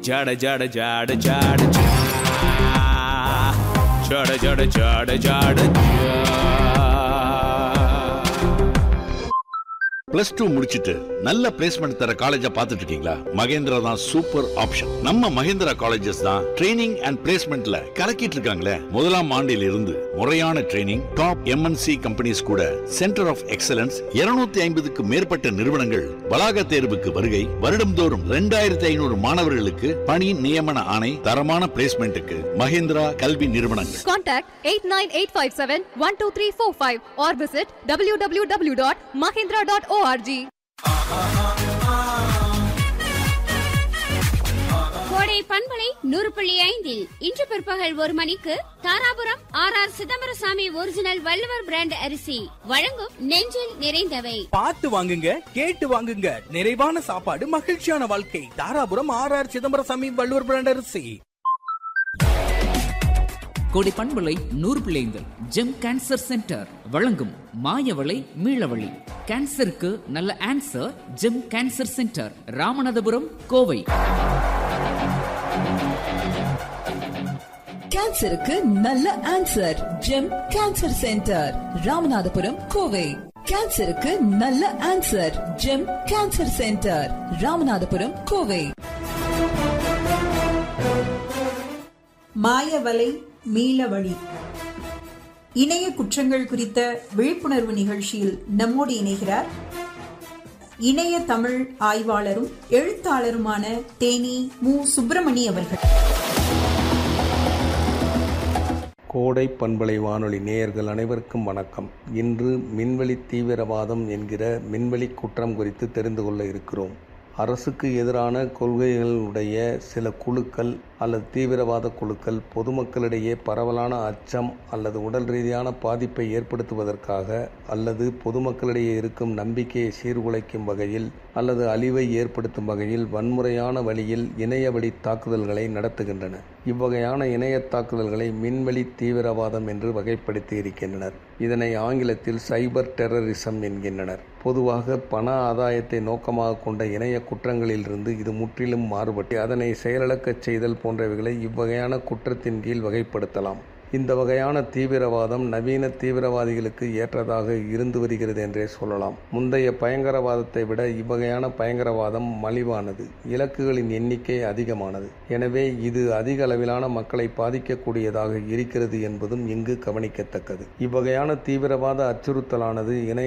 ஜட ஜட ஜட ஜட ஜா. ஜட ஜட ஜட ஜட ஜா. பிளஸ் டூ முடிச்சிட்டு நல்ல பிளேஸ்மெண்ட் தர காலேஜ பாத்துட்டு இருக்கீங்களா மகேந்திரா தான் சூப்பர் ஆப்ஷன் நம்ம மகேந்திரா காலேஜஸ் தான் ட்ரைனிங் அண்ட் பிளேஸ்மெண்ட்ல கலக்கிட்டு இருக்காங்களே முதலாம் ஆண்டில் இருந்து முறையான ட்ரைனிங் டாப் எம்என்சி கம்பெனிஸ் கூட சென்டர் ஆஃப் எக்ஸலன்ஸ் 250 ஐம்பதுக்கு மேற்பட்ட நிறுவனங்கள் வளாக தேர்வுக்கு வருகை வருடம்தோறும் ரெண்டாயிரத்தி ஐநூறு மாணவர்களுக்கு பணி நியமன ஆணை தரமான பிளேஸ்மெண்ட்டுக்கு மகேந்திரா கல்வி நிறுவனங்கள் Contact 89857-12345 or visit www.mahindra.org. கோடை பண்பலை நூறு புள்ளி ஐந்தில் இன்று பிற்பகல் ஒரு மணிக்கு Dharapuram R R Chidambarasamy original Valluvar brand அரிசி வழங்கும் நெஞ்சில் நிறைந்தவை பார்த்து வாங்குங்க கேட்டு வாங்குங்க நிறைவான சாப்பாடு மகிழ்ச்சியான வாழ்க்கை Dharapuram R R Chidambarasamy Valluvar brand அரிசி கோடை பண்பலை நூறு பிள்ளைங்கள் ஜெம் கேன்சர் சென்டர் வழங்கும் மாயவளை மீளவழி கேன்சருக்கு நல்ல answer gem cancer centre Ramanathapuram Kovai கேன்சருக்கு நல்ல answer gem cancer centre Ramanathapuram Kovai கேன்சருக்கு நல்ல answer gem cancer centre Ramanathapuram Kovai மாயவலை மீளவழி இணைய குற்றங்கள் குறித்த விழிப்புணர்வு நிகழ்ச்சியில் நம்மோடு இணைகிறார் இணைய தமிழ் ஆய்வாளரும் எழுத்தாளருமான தேனி மு சுப்பிரமணி அவர்கள் கோடை பண்பலை வானொலி நேயர்கள் அனைவருக்கும் வணக்கம் இன்று மின்வெளி தீவிரவாதம் என்கிற மின்வெளி குற்றம் குறித்து தெரிந்து கொள்ள இருக்கிறோம் அரசுக்கு எதிரான கொள்கைகளுடைய சில குழுக்கள் அல்லது தீவிரவாத குழுக்கள் பொதுமக்களிடையே பரவலான அச்சம் அல்லது உடல் ரீதியான பாதிப்பை ஏற்படுத்துவதற்காக அல்லது பொதுமக்களிடையே இருக்கும் நம்பிக்கையை சீர்குலைக்கும் வகையில் அல்லது அழிவை ஏற்படுத்தும் வகையில் வன்முறையான வழியில் இணைய வழி தாக்குதல்களை நடத்துகின்றன இவ்வகையான இணைய தாக்குதல்களை மின்வெளி தீவிரவாதம் என்று வகைப்படுத்தி இருக்கின்றனர் இதனை ஆங்கிலத்தில் சைபர் டெரரிசம் என்கின்றனர் பொதுவாக பண ஆதாயத்தை நோக்கமாக கொண்ட இணைய குற்றங்களிலிருந்து இது முற்றிலும் மாறுபட்டு அதனை செயலிழக்கச் செய்தல் போன்றவைகளை இவ்வகையான குற்றத்தின் கீழ் வகைப்படுத்தலாம் இந்த வகையான தீவிரவாதம் நவீன தீவிரவாதிகளுக்கு ஏற்றதாக இருந்து வருகிறது என்றே சொல்லலாம் முந்தைய பயங்கரவாதத்தை விட இவ்வகையான பயங்கரவாதம் மலிவானது இலக்குகளின் எண்ணிக்கை அதிகமானது எனவே இது அதிக அளவிலான மக்களை பாதிக்கக்கூடியதாக இருக்கிறது என்பதும் இங்கு கவனிக்கத்தக்கது இவ்வகையான தீவிரவாத அச்சுறுத்தலானது இணைய